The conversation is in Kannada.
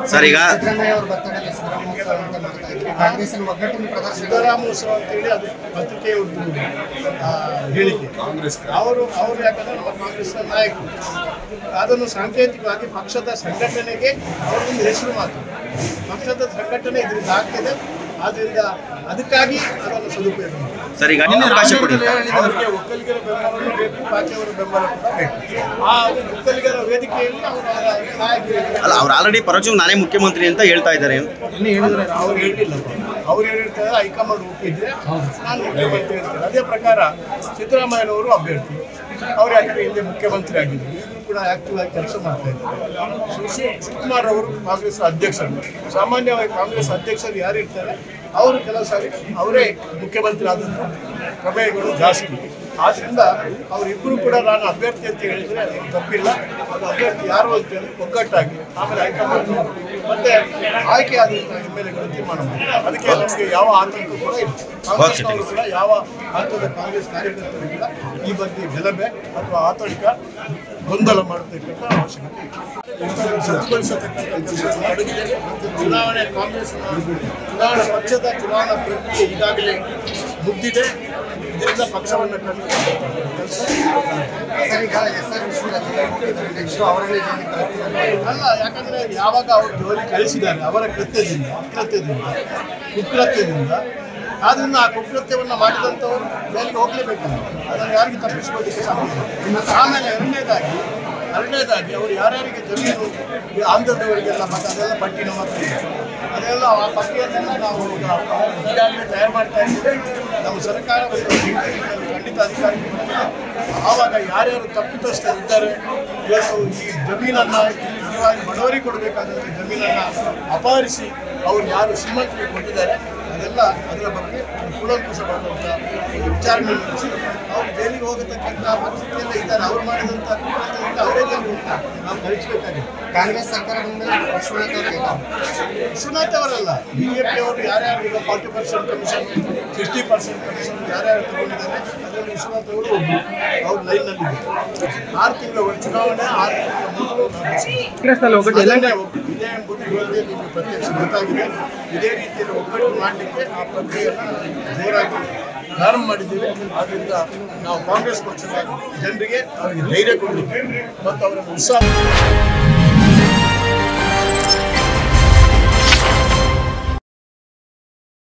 ಸರ್ ಈಗ ಸಿದ್ದರಾಮಯ್ಯ ಅವ್ರ ಬರ್ತಡೇ ಸಿದ್ದರಾಮೋತ್ಸವ ಅಂತ ಮಾಡ್ತಾ ಇದ್ರು ಕಾಂಗ್ರೆಸ್ಸಿನ ಒಗ್ಗಟ್ಟಿನ ಪ್ರದರ್ಶನ ಸಿದ್ದರಾಮೋತ್ಸವ ಅಂತೇಳಿ ಅದು ಪತ್ರಿಕೆಯವ್ರದ್ದು ಆ, ಹೇಳಿಕೆ ಕಾಂಗ್ರೆಸ್ ಅವರು ಅವರು ಯಾಕಂದ್ರೆ ನಮ್ಮ ಕಾಂಗ್ರೆಸ್ನ ನಾಯಕರು ಅದನ್ನು ಸಾಂಕೇತಿಕವಾಗಿ ಪಕ್ಷದ ಸಂಘಟನೆಗೆ ಅವರೊಂದು ಹೆಸರು ಮಾತ್ರ ಪಕ್ಷದ ಸಂಘಟನೆ ಇದರಿಂದ ಆಗ್ತದೆ ಆದ್ದರಿಂದ ಅದಕ್ಕಾಗಿ ಅದನ್ನು ಸದುಪಯೋಗ ಮಾಡಿ ಸರ್ ಈಗ ಅವಕಾಶ ಕೊಡಿ ಅವರಿಗೆ ಒಕ್ಕಲಿಗರ ಬೆಂಬಲವನ್ನು ಬೇಕು ಪಾರ್ಟಿಯವರ ಬೆಂಬಲ ಕೂಡ ಬೇಕು ಆ ಒಕ್ಕಲಿಗರ ವೇದಿಕೆಯಲ್ಲಿ ಅವರು ಅವರ ಸಹಾಯಕ್ಕೆ ಅಲ್ಲ ಅವ್ರು ಆಲ್ರೆಡಿ ಪರೋಕ್ಷ ನಾನೇ ಮುಖ್ಯಮಂತ್ರಿ ಅಂತ ಹೇಳ್ತಾ ಇದ್ದಾರೆ ಅವ್ರು ಹೇಳಿಲ್ಲ ಅವ್ರು ಹೇಳಿರ್ತಾರೆ ಹೈಕಮಾಂಡ್ ಒಪ್ಪಿದ್ರೆ ನಾನು ಮುಖ್ಯಮಂತ್ರಿ ಹೇಳ್ತಾರೆ ಅದೇ ಪ್ರಕಾರ ಸಿದ್ದರಾಮಯ್ಯನವರು ಅಭ್ಯರ್ಥಿ ಅವ್ರು ಯಾಕಂದ್ರೆ ಹಿಂದೆ ಮುಖ್ಯಮಂತ್ರಿ ಆಗಿದ್ರು ಈಗಲೂ ಕೂಡ ಆಕ್ಟಿವ್ ಆಗಿ ಕೆಲಸ ಮಾಡ್ತಾ ಇದ್ದಾರೆ ಸು- ಸು- ಶಿವಕುಮಾರ್ ಅವರು ಕಾಂಗ್ರೆಸ್ ಅಧ್ಯಕ್ಷರು ಸಾಮಾನ್ಯವಾಗಿ ಕಾಂಗ್ರೆಸ್ ಅಧ್ಯಕ್ಷರು ಯಾರು ಇರ್ತಾರೆ ಅವರು ಕೆಲವು ಸಾರಿ ಅವರೇ ಮುಖ್ಯಮಂತ್ರಿ ಆದಂಥ ಪ್ರಮೇಯಗಳು ಜಾಸ್ತಿ ಆದ್ರಿಂದ ಅವರಿಬ್ಬರು ಕೂಡ ನಾನು ಅಭ್ಯರ್ಥಿ ಅಂತ ಹೇಳಿದ್ರೆ ಅದು ತಪ್ಪಿಲ್ಲ ಅದು ಅಭ್ಯರ್ಥಿ ಯಾರು ಅಂತ ಹೇಳಿ ಒಗ್ಗಟ್ಟಾಗಿ ಆಮೇಲೆ ಹೈಕಮಾಂಡ್ ಮತ್ತೆ ಆಯ್ಕೆ ಆದಂಥ ಎಮ್ ಎಲ್ ಎಗಳು ತೀರ್ಮಾನ ಮಾಡಿ ಅದಕ್ಕೆ ನಮಗೆ ಯಾವ ಆತಂಕ ಕೂಡ ಇಲ್ಲ ಕಾಂಗ್ರೆಸ್ನವರು ಕೂಡ ಯಾವ ಹಂತದ ಕಾಂಗ್ರೆಸ್ ಕಾರ್ಯಕರ್ತರು ಕೂಡ ಈ ಬಗ್ಗೆ ಗಲಭೆ ಅಥವಾ ಆತಂಕ ಗೊಂದಲ ಮಾಡತಕ್ಕಂಥ ಅವಶ್ಯಕತೆ ಇಲ್ಲ ಸಜ್ಜುಗೊಳಿಸತಕ್ಕಂಥ ಕೆಲಸವನ್ನು ಅಡಗಿದೆ ಚುನಾವಣೆ ಕಾಂಗ್ರೆಸ್ ಚುನಾವಣಾ ಪಕ್ಷದ ಚುನಾವಣಾ ಪ್ರಕ್ರಿಯೆ ಈಗಾಗಲೇ ಮುಗ್ದಿದೆ ಇದರಿಂದ ಪಕ್ಷವನ್ನು ಕಟ್ಟತಕ್ಕಂಥ ಕೆಲಸ ಸರ್ ಈಗ ಎಸ್ ಆರ್ ವಿಶ್ವದಲ್ಲಿ ನೆಕ್ಸ್ಟ್ ಅವರನ್ನೇ ಜೈಲಿಗೆ ಕಳಿಸ್ತಾರೆ ಅಲ್ಲ ಯಾಕಂದ್ರೆ ಯಾವಾಗ ಅವರು ಜೋಲಿ ಕಳಿಸಿದ್ದಾರೆ ಅವರ ಕೃತ್ಯದಿಂದ ಅಕೃತ್ಯದಿಂದ ಕುಕೃತ್ಯದಿಂದ ಆದ್ರಿಂದ ಆ ಕುಕೃತ್ಯವನ್ನು ಮಾಡಿದಂಥವರು ಜೈಲಿಗೆ ಹೋಗ್ಲೇಬೇಕಲ್ಲ ಅದನ್ನು ಯಾರಿಗೂ ತಪ್ಪಿಸ್ಕೊಳ್ಳಿಕ್ಕೆ ಸಾಧ್ಯ ಇಲ್ಲ. ಆಮೇಲೆ ಎರಡನೇದಾಗಿ ಎರಡನೇದಾಗಿ ಅವರು ಯಾರ್ಯಾರಿಗೆ ಜಮೀನು ಈ ಆಂಧ್ರದವರಿಗೆಲ್ಲ ಮತ್ತೆ ಅದೆಲ್ಲ ಪಟ್ಟಿ ನಮ್ಮ ಹತ್ರ ಇದೆ ಅದೆಲ್ಲ ಆ ಪಟ್ಟಿಯನ್ನೆಲ್ಲ ನಾವು ಈಗ ಈಗಾಗಲೇ ತಯಾರು ಮಾಡ್ತಾ ಇದ್ದೀವಿ ನಮ್ಮ ಸರ್ಕಾರ ಒಂದು ಖಂಡಿತ ಅಧಿಕಾರಿ ಆವಾಗ ಯಾರ್ಯಾರು ತಪ್ಪಿತಸ್ಥರು ಇದ್ದಾರೆ ಇವತ್ತು ಈ ಜಮೀನನ್ನ ಇಲ್ಲಿ ನೀವಾಗಿ ಬಡವರಿಗೆ ಕೊಡಬೇಕಾದಂಥ ಜಮೀನನ್ನ ಅಪಹರಿಸಿ ಅವ್ರು ಯಾರು ಶ್ರೀಮಂತರಿಗೆ ಕೊಟ್ಟಿದ್ದಾರೆ ಅದೆಲ್ಲ ಅದರ ಬಗ್ಗೆ ಕೂಲಂಕುಷವಾದಂಥ ಒಂದು ವಿಚಾರಣೆ ನಡೆಸಿ ಅವ್ರು ಜೈಲಿಗೆ ಹೋಗತಕ್ಕಂಥ ಪರಿಸ್ಥಿತಿಯಲ್ಲೇ ಇದ್ದಾರೆ ಅವ್ರು ಮಾಡಿದಂಥ ಕುಕೃತ್ಯದಿಂದ ಅವರೇ ಜೈಲಿಗೆ ಹೋಗ್ತಾರೆ ನಾವು ಕಳಿಸ್ಬೇಕಾಗಿದೆ ಕಾಂಗ್ರೆಸ್ ಸರ್ಕಾರ ಬಂದ್ಮೇಲೆ ವಿಶ್ವನಾಥ್ ಅವ್ರಿಗೆ ವಿಶ್ವನಾಥ್ ಅವರಲ್ಲ ಬಿಜೆಪಿ ಅವರು ಯಾರ್ಯಾರು ಈಗ forty percent commission sixty percent commission ಯಾರ್ಯಾರು ತಗೊಂಡಿದ್ದಾರೆ ಅದರಲ್ಲಿ ವಿಶ್ವನಾಥ್ ಅವರು ಒಬ್ಬರು ಅವ್ರ ಲೈನ್ನಲ್ಲಿದ್ದಾರೆ ಆರು ತಿಂಗಳ ಚುನಾವಣೆ ಆರು ತಿಂಗಳ ಮೊದಲು ಅದನ್ನೇ ಒಬ್ಬ- ಇದೆ ಎಂಬುದು ಇವತ್ತೇ ನಿಮಗೆ ಪ್ರತ್ಯಕ್ಷ ಗೊತ್ತಾಗಿದೆ ಇದೇ ರೀತಿಯಲ್ಲಿ ಒಗ್ಗಟ್ಟು ಮಾಡಲಿಕ್ಕೆ ಆ ಪ್ರಕ್ರಿಯೆಯನ್ನು ಜೋರಾಗಿ ಪ್ರಾರಂಭ ಮಾಡಿದ್ದೀವಿ ಆದ್ದರಿಂದ ನಾವು ಕಾಂಗ್ರೆಸ್ ಪಕ್ಷದ ಜನರಿಗೆ ಅವರಿಗೆ ಧೈರ್ಯ ಕೊಡಲಿಕ್ಕೆ ಮತ್ತು ಅವರನ್ನು ಉತ್ಸಾಹ